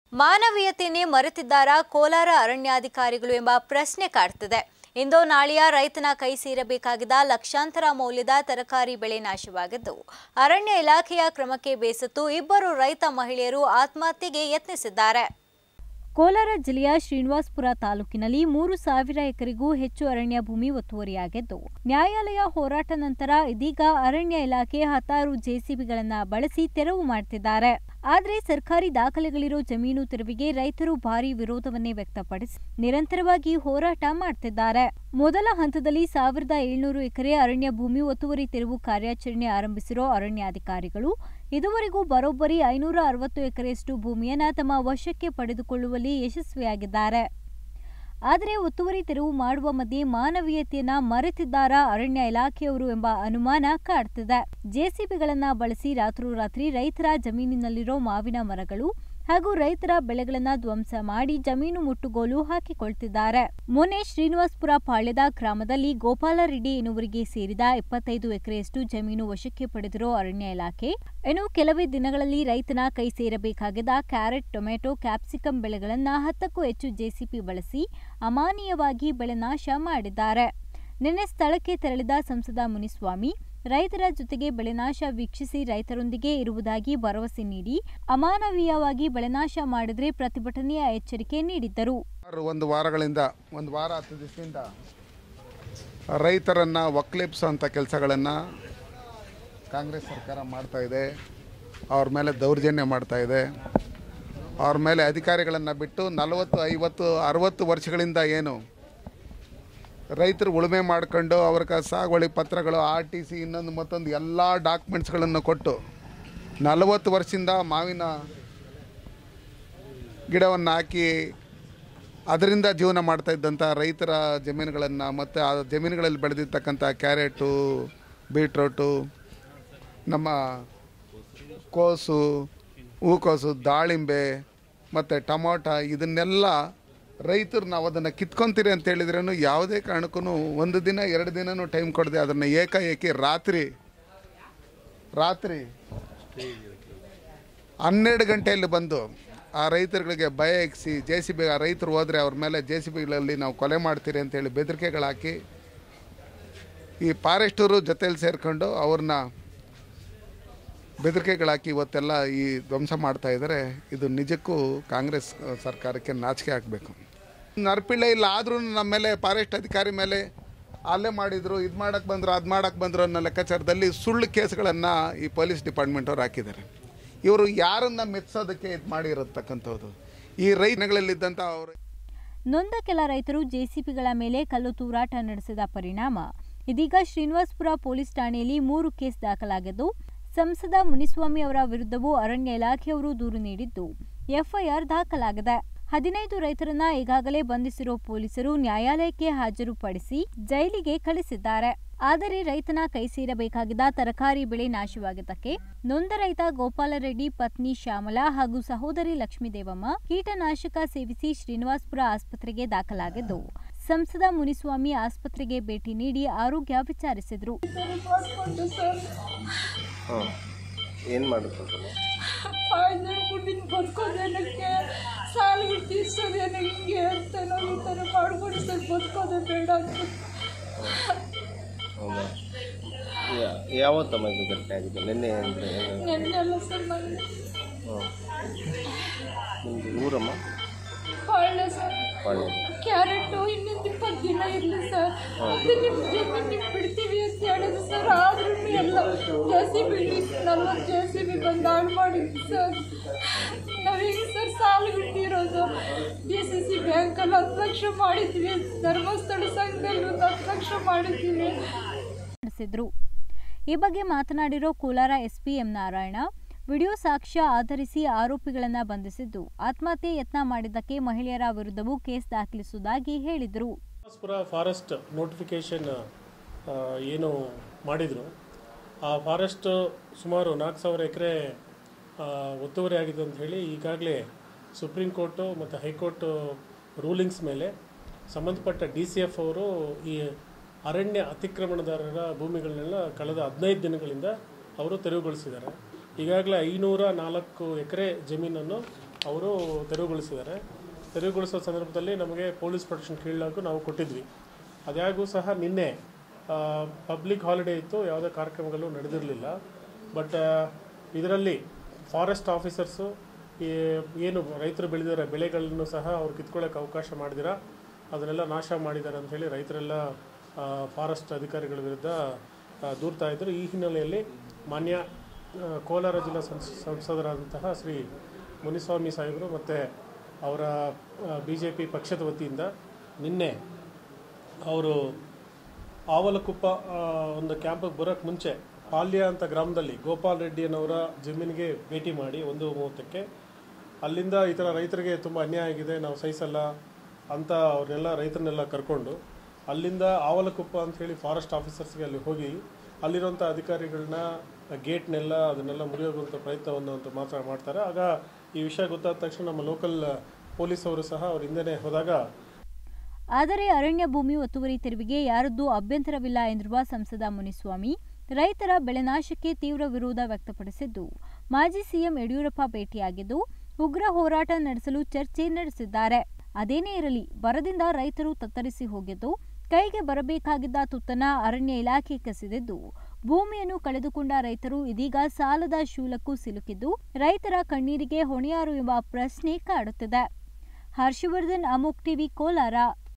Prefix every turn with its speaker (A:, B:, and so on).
A: ಮಾನವೀಯತೆಯನ್ನೇ ಮರೆತಿದ್ದಾರಾ ಕೋಲಾರ ಅರಣ್ಯಾಧಿಕಾರಿಗಳು ಎಂಬ ಪ್ರಶ್ನೆ ಕಾಡ್ತಿದೆ ಇಂದು ನಾಳೆಯ ರೈತನ ಕೈ ಸೇರಬೇಕಾಗಿದ್ದ ಲಕ್ಷಾಂತರ ಮೌಲ್ಯದ ತರಕಾರಿ ಬೆಳೆ ನಾಶವಾಗಿದ್ದು ಅರಣ್ಯ ಇಲಾಖೆಯ ಕ್ರಮಕ್ಕೆ ಬೇಸತ್ತು ಇಬ್ಬರು ರೈತ ಮಹಿಳೆಯರು ಆತ್ಮಹತ್ಯೆಗೆ ಯತ್ನಿಸಿದ್ದಾರೆ ಕೋಲಾರ ಜಿಲ್ಲೆಯ ಶ್ರೀನಿವಾಸಪುರ ತಾಲೂಕಿನಲ್ಲಿ ಮೂರು ಸಾವಿರ ಎಕರೆಗೂ ಹೆಚ್ಚು ಅರಣ್ಯ ಭೂಮಿ ಒತ್ತುವರಿಯಾಗಿದ್ದು ನ್ಯಾಯಾಲಯ ಹೋರಾಟ ನಂತರ ಇದೀಗ ಅರಣ್ಯ ಇಲಾಖೆ ಹತ್ತಾರು ಜೆಸಿಬಿಗಳನ್ನ ಬಳಸಿ ತೆರವು ಮಾಡ್ತಿದ್ದಾರೆ ಆದರೆ ಸರ್ಕಾರಿ ದಾಖಲೆಗಳಿರೋ ಜಮೀನು ತೆರವಿಗೆ ರೈತರು ಭಾರಿ ವಿರೋಧವನ್ನೇ ವ್ಯಕ್ತಪಡಿಸಿ ನಿರಂತರವಾಗಿ ಹೋರಾಟ ಮಾಡ್ತಿದ್ದಾರೆ ಮೊದಲ ಹಂತದಲ್ಲಿ ಸಾವಿರದ ಏಳ್ನೂರು ಎಕರೆ ಅರಣ್ಯ ಭೂಮಿ ಒತ್ತುವರಿ ತೆರವು ಕಾರ್ಯಾಚರಣೆ ಆರಂಭಿಸಿರೋ ಅರಣ್ಯಾಧಿಕಾರಿಗಳು ಇದುವರೆಗೂ ಬರೋಬ್ಬರಿ ಐನೂರ ಅರವತ್ತು ಎಕರೆಯಷ್ಟು ಭೂಮಿಯನ್ನ ತಮ್ಮ ವಶಕ್ಕೆ ಪಡೆದುಕೊಳ್ಳುವಲ್ಲಿ ಯಶಸ್ವಿಯಾಗಿದ್ದಾರೆ ಆದರೆ ಒತ್ತುವರಿ ತೆರವು ಮಾಡುವ ಮಧ್ಯೆ ಮಾನವೀಯತೆಯನ್ನ ಮರೆತಿದ್ದಾರಾ ಅರಣ್ಯ ಇಲಾಖೆಯವರು ಎಂಬ ಅನುಮಾನ ಕಾಡ್ತಿದೆ ಜೆಸಿಬಿಗಳನ್ನ ಬಳಸಿ ರಾತ್ರೋರಾತ್ರಿ ರೈತರ ಜಮೀನಿನಲ್ಲಿರೋ ಮಾವಿನ ಮರಗಳು ಹಾಗೂ ರೈತರ ಬೆಳೆಗಳನ್ನ ಧ್ವಂಸ ಮಾಡಿ ಜಮೀನು ಮುಟ್ಟುಗೋಲು ಹಾಕಿಕೊಳ್ತಿದ್ದಾರೆ ಮೊನ್ನೆ ಶ್ರೀನಿವಾಸಪುರ ಪಾಳ್ಯದ ಗ್ರಾಮದಲ್ಲಿ ಗೋಪಾಲ ರೆಡ್ಡಿ ಎನ್ನುವರಿಗೆ ಸೇರಿದ ಇಪ್ಪತ್ತೈದು ಎಕರೆಯಷ್ಟು ಜಮೀನು ವಶಕ್ಕೆ ಪಡೆದಿರೋ ಅರಣ್ಯ ಇಲಾಖೆ ಇನ್ನು ಕೆಲವೇ ದಿನಗಳಲ್ಲಿ ರೈತನ ಕೈ ಸೇರಬೇಕಾಗಿದ್ದ ಕ್ಯಾರೆಟ್ ಟೊಮೆಟೊ ಕ್ಯಾಪ್ಸಿಕಂ ಬೆಳೆಗಳನ್ನ ಹತ್ತಕ್ಕೂ ಹೆಚ್ಚು ಜೆಸಿಪಿ ಬಳಸಿ ಅಮಾನೀಯವಾಗಿ ಬೆಳೆ ನಾಶ ಮಾಡಿದ್ದಾರೆ ನಿನ್ನೆ ಸ್ಥಳಕ್ಕೆ ತೆರಳಿದ ಸಂಸದ ಮುನಿಸ್ವಾಮಿ ರೈತರ ಜೊತೆಗೆ ಬೆಳೆನಾಶ ವೀಕ್ಷಿಸಿ ರೈತರೊಂದಿಗೆ ಇರುವುದಾಗಿ ಭರವಸೆ ನೀಡಿ ಅಮಾನವೀಯವಾಗಿ ಬೆಳೆನಾಶ ಮಾಡಿದ್ರೆ ಪ್ರತಿಭಟನೆಯ ಎಚ್ಚರಿಕೆ ನೀಡಿದ್ದರು
B: ಸುಮಾರು ಒಂದು ವಾರಗಳಿಂದ ಒಂದು ವಾರ ಹತ್ತು ದಿವಸದಿಂದ ರೈತರನ್ನು ಒಕ್ಲಿಪ್ಸೋಂಥ ಕೆಲಸಗಳನ್ನು ಕಾಂಗ್ರೆಸ್ ಸರ್ಕಾರ ಮಾಡ್ತಾ ಇದೆ ಅವ್ರ ಮೇಲೆ ದೌರ್ಜನ್ಯ ಮಾಡ್ತಾ ಇದೆ ಅವ್ರ ಮೇಲೆ ಅಧಿಕಾರಿಗಳನ್ನು ಬಿಟ್ಟು ನಲವತ್ತು ಐವತ್ತು ಅರವತ್ತು ವರ್ಷಗಳಿಂದ ಏನು ರೈತರು ಉಳುಮೆ ಮಾಡ್ಕೊಂಡು ಅವ್ರಿಗೆ ಸಾಗುವಳಿ ಪತ್ರಗಳು ಆರ್ ಟಿ ಸಿ ಇನ್ನೊಂದು ಮತ್ತೊಂದು ಎಲ್ಲ ಡಾಕ್ಯುಮೆಂಟ್ಸ್ಗಳನ್ನು ಕೊಟ್ಟು ನಲವತ್ತು ವರ್ಷದಿಂದ ಮಾವಿನ ಗಿಡವನ್ನು ಹಾಕಿ ಅದರಿಂದ ಜೀವನ ಮಾಡ್ತಾ ಇದ್ದಂಥ ರೈತರ ಜಮೀನುಗಳನ್ನು ಮತ್ತು ಆ ಜಮೀನುಗಳಲ್ಲಿ ಬೆಳೆದಿರ್ತಕ್ಕಂಥ ಕ್ಯಾರೆಟು ಬೀಟ್ರೋಟು ನಮ್ಮ ಕೋಸು ಹೂಕೋಸು ದಾಳಿಂಬೆ ಮತ್ತು ಟೊಮೊಟ ಇದನ್ನೆಲ್ಲ ರೈತರು ನಾವು ಅದನ್ನು ಕಿತ್ಕೊತೀರಿ ಅಂತ ಹೇಳಿದ್ರೂ ಯಾವುದೇ ಕಾರಣಕ್ಕೂ ಒಂದು ದಿನ ಎರಡು ದಿನನೂ ಟೈಮ್ ಕೊಡದೆ ಅದನ್ನು ಏಕಾಏಕಿ ರಾತ್ರಿ ರಾತ್ರಿ ಹನ್ನೆರಡು ಗಂಟೆಯಲ್ಲಿ ಬಂದು ಆ ರೈತರುಗಳಿಗೆ ಭಯ ಎಕ್ಸಿ ಜೆ ಸಿ ಬಿ ಆ ರೈತರು ಹೋದರೆ ಅವ್ರ ಮೇಲೆ ಜೆ ಸಿ ಬಿಗಳಲ್ಲಿ ನಾವು ಕೊಲೆ ಮಾಡ್ತೀರಿ ಅಂತೇಳಿ ಬೆದರಿಕೆಗಳು ಹಾಕಿ ಈ ಫಾರೆಸ್ಟರು ಜೊತೆಯಲ್ಲಿ ಸೇರಿಕೊಂಡು ಅವ್ರನ್ನ ಬೆದರಿಕೆಗಳು ಹಾಕಿ ಇವತ್ತೆಲ್ಲ ಈ ಧ್ವಂಸ ಮಾಡ್ತಾ ಇದ್ದಾರೆ ಇದು ನಿಜಕ್ಕೂ ಕಾಂಗ್ರೆಸ್ ಅಹ್, ಸರ್ಕಾರಕ್ಕೆ ನಾಚಿಕೆ ಆಗಬೇಕು ನರ್ಪಿಳ್ಳೆ ಇಲ್ಲ ಆದ್ರೂ ನಮ್ಮ ಮೇಲೆ ಫಾರೆಸ್ಟ್ ಅಧಿಕಾರಿ ಮೇಲೆ ಅಲ್ಲೇ ಮಾಡಿದರು ಇದು ಮಾಡಕ್ಕೆ ಬಂದರು ಅದು ಮಾಡಕ್ಕೆ ಬಂದರು ಅನ್ನೋ ಲೆಕ್ಕಾಚಾರದಲ್ಲಿ ಸುಳ್ಳು ಕೇಸ್ಗಳನ್ನು ಈ ಪೊಲೀಸ್ ಡಿಪಾರ್ಟ್ಮೆಂಟವ್ರು ಹಾಕಿದ್ದಾರೆ ಇವರು ಯಾರನ್ನ ಮೆಚ್ಚೋದಕ್ಕೆ ಇದು ಮಾಡಿರತಕ್ಕಂಥದ್ದು ಈ ರೈತಗಳಲ್ಲಿದ್ದಂಥ ಅವರು
A: ನೊಂದ ಕೆಲ ರೈತರು ಜೆಸಿಪಿಗಳ ಮೇಲೆ ಕಲ್ಲು ತೂರಾಟ ನಡೆಸಿದ ಪರಿಣಾಮ ಇದೀಗ ಶ್ರೀನಿವಾಸಪುರ ಪೊಲೀಸ್ ಠಾಣೆಯಲ್ಲಿ ಮೂರು ಕೇಸ್ ದಾಖಲಾಗಿದ್ದು ಸಂಸದ ಮುನಿಸ್ವಾಮಿ ಅವರ ವಿರುದ್ಧವೂ ಅರಣ್ಯ ಇಲಾಖೆಯವರು ದೂರು ನೀಡಿದ್ದು ಎಫ್ಐಆರ್ ದಾಖಲಾಗಿದೆ ಹದಿನೈದು ರೈತರನ್ನ ಈಗಾಗಲೇ ಬಂಧಿಸಿರೋ ಪೊಲೀಸರು ನ್ಯಾಯಾಲಯಕ್ಕೆ ಹಾಜರುಪಡಿಸಿ ಜೈಲಿಗೆ ಕಳಿಸಿದ್ದಾರೆ ಆದರೆ ರೈತನ ಕೈ ಸೇರಬೇಕಾಗಿದ್ದ ತರಕಾರಿ ಬೆಳೆ ನಾಶವಾಗಿದ್ದಕ್ಕೆ ನೊಂದ ರೈತ ಗೋಪಾಲರೆಡ್ಡಿ ಪತ್ನಿ ಶ್ಯಾಮಲಾ ಹಾಗೂ ಸಹೋದರಿ ಲಕ್ಷ್ಮೀದೇವಮ್ಮ ಕೀಟನಾಶಕ ಸೇವಿಸಿ ಶ್ರೀನಿವಾಸಪುರ ಆಸ್ಪತ್ರೆಗೆ ದಾಖಲಾಗಿದ್ದು ಸಂಸದ ಮುನಿಸ್ವಾಮಿ ಆಸ್ಪತ್ರೆಗೆ ಭೇಟಿ ನೀಡಿ ಆರೋಗ್ಯ ವಿಚಾರಿಸಿದ್ರು
C: ಮಾಡಿಕೊಂಡು ಸರ್
D: ಹಾಂ ಏನು ಮಾಡಿದ್ರು
C: ಪಾಯ್ಸನ್ ಕುಡಿದು ಬದುಕೋದೇನಕ್ಕೆ ಸಾಲಿಗೆ ತೀರ್ಸೋದೇನಕ್ಕೆ ಅಂತ ನಾವು ಈ ಥರ ಮಾಡ್ಕೊಂಡು ಸರ್ ಬದುಕೋದೇ ಬೇಡ ಅಂತ
D: ಹೌದಾ ಯಾ- ಯಾವತ್ತಮ್ಮ ಇದು ಘಟನೆ ಆಗಿದೆ ನಿನ್ನೆ ಅಂದರೆ
C: ನೆನ್ನೆಲ್ಲ ಸರ್ ಮನೆ
D: ಹಾಂ ನಿಮ್ಮದು ಊರಮ್ಮ
C: ಪಾಳ್ಯ ಸರ್
D: ಪಾಳ್ಯ
C: ಕ್ಯಾರೆಟು ಇನ್ನೊಂದು ಇಪ್ಪತ್ತು ದಿನ ಇರಲಿ ಸರ್ ಮತ್ತೆ ನಿಮ್ಮ ಜಮೀನು ನೀವು ಬಿಡ್ತೀವಿ ಅಂತ ಹೇಳಿದ್ರು ಸರ್ ಆದ್ರೂ ಎಲ್ಲ ಜೆ ಸಿ ಬಿ ನಲ್ವತ್ತು ಜೆ ಸಿ ಬಿ ಬಂದು ಹಾಳು ಮಾಡಿದ್ವಿ ಸರ್ ನಾವೀಗ ಸರ್ ಸಾಲ ಬಿಟ್ಟಿರೋದು ಡಿ ಸಿ ಸಿ ಬ್ಯಾಂಕಲ್ಲಿ ಹತ್ತು ಲಕ್ಷ ಮಾಡಿದ್ವಿ ಧರ್ಮಸ್ಥಳ ಸಂಘದಲ್ಲಿ ಒಂದು ಹತ್ತು ಲಕ್ಷ ಮಾಡಿದ್ದೀವಿ
A: ನಡೆಸಿದ್ರು ಈ ಬಗ್ಗೆ ಮಾತನಾಡಿರೋ Kolar SP M Narayana video ಸಾಕ್ಷ್ಯ ಆಧರಿಸಿ ಆರೋಪಿಗಳನ್ನ ಬಂಧಿಸಿದ್ದು ಆತ್ಮಹತ್ಯೆ ಯತ್ನ ಮಾಡಿದ್ದಕ್ಕೆ ಮಹಿಳೆಯರ ವಿರುದ್ಧವೂ ಕೇಸ್ ದಾಖಲಿಸುವುದಾಗಿ ಹೇಳಿದರು
E: ಶ್ರೀನಿವಾಸಪುರ ಫಾರೆಸ್ಟ್ ನೋಟಿಫಿಕೇಷನ್ ಏನು ಮಾಡಿದರು ಆ ಫಾರೆಸ್ಟ್ ಸುಮಾರು ನಾಲ್ಕು ಸಾವಿರ ಎಕರೆ ಒತ್ತುವರಿ ಆಗಿದೆ ಅಂತ ಹೇಳಿ ಈಗಾಗಲೇ ಸುಪ್ರೀಂ ಕೋರ್ಟು ಮತ್ತು ಹೈಕೋರ್ಟ್ ರೂಲಿಂಗ್ಸ್ ಮೇಲೆ ಸಂಬಂಧಪಟ್ಟ ಡಿ ಸಿ ಎಫ್ ಅವರು ಈ ಅರಣ್ಯ ಅತಿಕ್ರಮಣದಾರರ ಭೂಮಿಗಳನ್ನೆಲ್ಲ ಕಳೆದ ಹದಿನೈದು ದಿನಗಳಿಂದ ಅವರು ತೆರವುಗೊಳಿಸಿದ್ದಾರೆ ಈಗಾಗಲೇ ಐನೂರ ನಾಲ್ಕು ಎಕರೆ ಜಮೀನನ್ನು ಅವರು ತೆರವುಗೊಳಿಸಿದ್ದಾರೆ ತೆರವುಗೊಳಿಸೋ ಸಂದರ್ಭದಲ್ಲಿ ನಮಗೆ ಪೊಲೀಸ್ ಪ್ರೊಟೆಕ್ಷನ್ ಕೀಳಾಗೂ ನಾವು ಕೊಟ್ಟಿದ್ವಿ ಅದ್ಯಾಗೂ ಸಹ ನಿನ್ನೆ ಪಬ್ಲಿಕ್ ಹಾಲಿಡೇ ಇತ್ತು ಯಾವುದೇ ಕಾರ್ಯಕ್ರಮಗಳು ನಡೆದಿರಲಿಲ್ಲ ಬಟ್ ಇದರಲ್ಲಿ ಫಾರೆಸ್ಟ್ ಆಫೀಸರ್ಸು ಏನು ರೈತರು ಬೆಳೆದಿರೋ ಬೆಳೆಗಳನ್ನು ಸಹ ಅವ್ರು ಕಿತ್ಕೊಳ್ಳೋಕೆ ಅವಕಾಶ ಮಾಡಿದಿರ ಅದನ್ನೆಲ್ಲ ನಾಶ ಮಾಡಿದ್ದಾರೆ ಅಂತ ಹೇಳಿ ರೈತರೆಲ್ಲ ಫಾರೆಸ್ಟ್ ಅಧಿಕಾರಿಗಳ ವಿರುದ್ಧ ಆ, ದೂರ್ತಾ ಇದ್ದರು ಈ ಹಿನ್ನೆಲೆಯಲ್ಲಿ ಮಾನ್ಯ ಆ, ಕೋಲಾರ ಜಿಲ್ಲಾ ಸಂಸ್ ಸಂಸದರಾದಂತಹ ಶ್ರೀ ಮುನಿಸ್ವಾಮಿ ಸಾಹೇಬರು ಮತ್ತು ಅವರ ಬಿ ಜೆ ಪಿ ಪಕ್ಷದ ವತಿಯಿಂದ ನಿನ್ನೆ ಅವರು ಆವಲಕುಪ್ಪ ಆ, ಒಂದು ಕ್ಯಾಂಪಿಗೆ ಬರೋಕ್ಕೆ ಮುಂಚೆ ಪಾಲ್ಯ ಅಂತ ಗ್ರಾಮದಲ್ಲಿ ಗೋಪಾಲ್ ರೆಡ್ಡಿಯನ್ನವರ ಜಮೀನಿಗೆ ಭೇಟಿ ಮಾಡಿ ಒಂದು ಮೂವತ್ತಕ್ಕೆ ಅಲ್ಲಿಂದ ಈ ಥರ ರೈತರಿಗೆ ತುಂಬ ಅನ್ಯಾಯ ಆಗಿದೆ ನಾವು ಸಹಿಸಲ್ಲ ಅಂತ ಅವ್ರನ್ನೆಲ್ಲ ರೈತರನ್ನೆಲ್ಲ ಕರ್ಕೊಂಡು ಅಲ್ಲಿಂದ ಆವಲಕುಪ್ಪ ಅಂತ ಹೇಳಿ ಫಾರೆಸ್ಟ್ ಆಫೀಸರ್ಸ್ಗೆ ಅಲ್ಲಿ ಹೋಗಿ ಅಲ್ಲಿರುವಂಥ ಅಧಿಕಾರಿಗಳನ್ನ ಗೇಟ್ನೆಲ್ಲ ಅದನ್ನೆಲ್ಲ ಮುರಿಯೋಗುವಂಥ ಪ್ರಯತ್ನವನ್ನು ಅಂತ ಮಾತ್ರ ಮಾಡ್ತಾರೆ ಆಗ ಈ ವಿಷಯ ಗೊತ್ತಾದ ತಕ್ಷಣ ನಮ್ಮ ಲೋಕಲ್ ಪೊಲೀಸ್ ಅವರು ಸಹ ಅವ್ರ ಹಿಂದೆನೇ ಹೋದಾಗ
A: ಆದರೆ ಅರಣ್ಯ ಭೂಮಿ ಒತ್ತುವರಿ ತೆರವಿಗೆ ಯಾರದ್ದೂ ಅಭ್ಯಂತರವಿಲ್ಲ ಎಂದಿರುವ ಸಂಸದ ಮುನಿಸ್ವಾಮಿ ರೈತರ ಬೆಳೆನಾಶಕ್ಕೆ ತೀವ್ರ ವಿರೋಧ ವ್ಯಕ್ತಪಡಿಸಿದ್ದು ಮಾಜಿ ಸಿಎಂ ಯಡಿಯೂರಪ್ಪ ಭೇಟಿಯಾಗಿದ್ದು ಉಗ್ರ ಹೋರಾಟ ನಡೆಸಲು ಚರ್ಚೆ ನಡೆಸಿದ್ದಾರೆ ಅದೇನೇ ಇರಲಿ ಬರದಿಂದ ರೈತರು ತತ್ತರಿಸಿ ಹೋಗಿದ್ದು ಕೈಗೆ ಬರಬೇಕಾಗಿದ್ದ ತುತ್ತನ ಅರಣ್ಯ ಇಲಾಖೆ ಕಸಿದಿದ್ದು ಭೂಮಿಯನ್ನು ಕಳೆದುಕೊಂಡ ರೈತರು ಇದೀಗ ಸಾಲದ ಶೂಲಕ್ಕೂ ಸಿಲುಕಿದ್ದು ರೈತರ ಕಣ್ಣೀರಿಗೆ ಹೊಣೆಯಾರು ಎಂಬ ಪ್ರಶ್ನೆ ಕಾಡುತ್ತಿದೆ ಹರ್ಷವರ್ಧನ್ ಅಮೋಕ್ ಟಿವಿ ಕೋಲಾರ